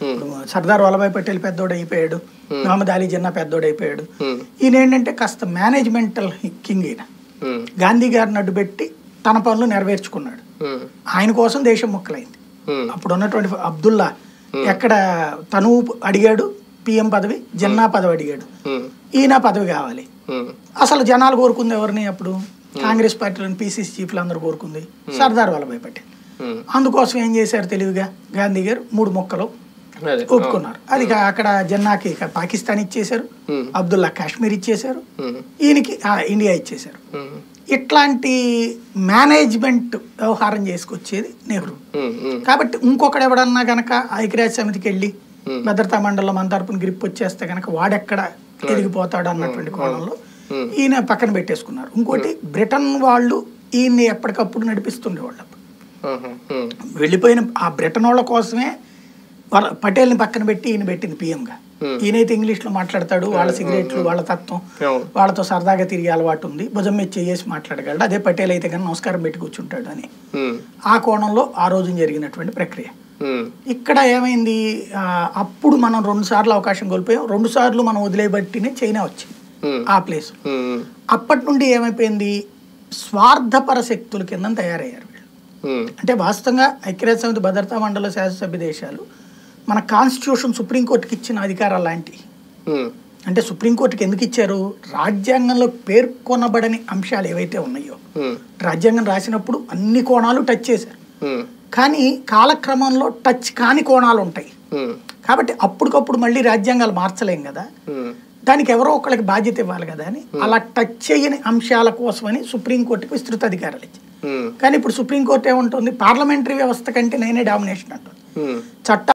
ఇప్పుడు సర్దార్ వల్లభాయ్ పటేల్ పెద్దోడు అయిపోయాడు మహమ్మద్ అలీ జిన్నా పెద్దోడు అయిపోయాడు ఉమ్, ఈయన ఏంటంటే కాస్త మేనేజ్మెంటల్ కింగ్ ఈయన ఉమ్, గాంధీ గారిని అడ్డుపెట్టి తన పనులు నెరవేర్చుకున్నాడు ఉమ్, ఆయన కోసం దేశం మొక్కలైంది ఉమ్, అప్పుడు ఉన్నటువంటి అబ్దుల్లా ఎక్కడ తను అడిగాడు పిఎం పదవి జిన్నా పదవి అడిగాడు ఉమ్, ఈయన పదవి కావాలి ఉమ్, అసలు జనాలు కోరుకుంది ఎవరిని అప్పుడు కాంగ్రెస్ పార్టీలోని పీసీసీ చీఫ్లు అందరూ కోరుకుంది సర్దార్ వల్లభాయ్ పటేల్ ఉమ్. అందుకోసం ఏం చేశారు తెలివిగా గాంధీ గారు మూడు మొక్కలు అదే ఒప్పుకున్నారు అది కా- అక్కడ జన్నాకి ఇక పాకిస్తాన్ ఇచ్చేశారు ఉమ్, అబ్దుల్లా కాశ్మీర్ ఇచ్చేశారు ఉమ్, ఈయనకి ఆ, ఇండియా ఇచ్చేశారు ఉమ్, ఇట్లాంటి మేనేజ్మెంట్ వ్యవహారం చేసుకొచ్చేది నెహ్రూ ఉమ్, ఉమ్, కాబట్టి ఇంకొకడు ఎవడన్నా గనక ఐక్యరాజ్య సమితికి వెళ్ళి Hmm. భద్రతా మండలిలో మన తరపున గ్రిప్ వచ్చేస్తే గనక వాడెక్కడ ఎదిగిపోతాడు అన్నటువంటి కోణంలో Hmm. ఈయన పక్కన పెట్టేసుకున్నారు ఇంకోటి బ్రిటన్ వాళ్ళు ఈయన్ని ఎప్పటికప్పుడు నడిపిస్తుండేవాళ్ళు అప్పుడు. ఆహా, ఉమ్, వెళ్ళిపోయిన ఆ బ్రిటన్ వాళ్ళ కోసమే వాళ్ళ పటేల్ని పక్కన పెట్టి ఈయన పెట్టింది పిఎంగా Hmm. ఈయనైతే ఇంగ్లీష్లో మాట్లాడతాడు వాళ్ళ సిగరెట్లు వాళ్ళ తత్వం అవును వాళ్ళతో సరదాగా తిరిగే అలవాటు ఉంది భుజం మీద చేసి మాట్లాడగలడు అదే పటేల్ అయితే కానీ నమస్కారం పెట్టి కూర్చుంటాడు అని ఉమ్, ఆ కోణంలో ఆ రోజు జరిగినటువంటి ప్రక్రియ ఉమ్, ఇక్కడ ఏమైంది ఆ, అప్పుడు మనం రెండు సార్లు అవకాశం కోల్పోయాం రెండు సార్లు మనం వదిలేబట్టినే చైనా వచ్చింది ఉమ్, ఆ ప్లేస్ ఉమ్, అప్పటి నుండి ఏమైపోయింది స్వార్థపర శక్తుల కింద తయారయ్యారు వీళ్ళు ఉమ్, అంటే వాస్తవంగా ఐక్యరాజ్య సమితి భద్రతా మండలి శాసనసభ్య దేశాలు మన కాన్స్టిట్యూషన్ సుప్రీంకోర్టుకి ఇచ్చిన అధికారాలు లాంటివి ఉమ్, అంటే సుప్రీంకోర్టుకి ఎందుకు ఇచ్చారు రాజ్యాంగంలో పేర్కొనబడని అంశాలు ఏవైతే ఉన్నాయో ఉమ్, రాజ్యాంగం రాసినప్పుడు అన్ని కోణాలు టచ్ చేశారు ఉమ్, కానీ కాలక్రమంలో టచ్ కాని కోణాలు ఉంటాయి ఉమ్, కాబట్టి అప్పటికప్పుడు మళ్ళీ రాజ్యాంగాలు మార్చలేం కదా ఉమ్, దానికి ఎవరో ఒకరికి బాధ్యత ఇవ్వాలి కదా అని అలా టచ్ చేయని అంశాల కోసమని సుప్రీంకోర్టుకి విస్తృత అధికారాలు ఇచ్చింది ఉమ్, కానీ ఇప్పుడు సుప్రీంకోర్టు ఏముంటుంది పార్లమెంటరీ వ్యవస్థ కంటే నేనే డామినేషన్ అంటుంది ఉమ్. చట్ట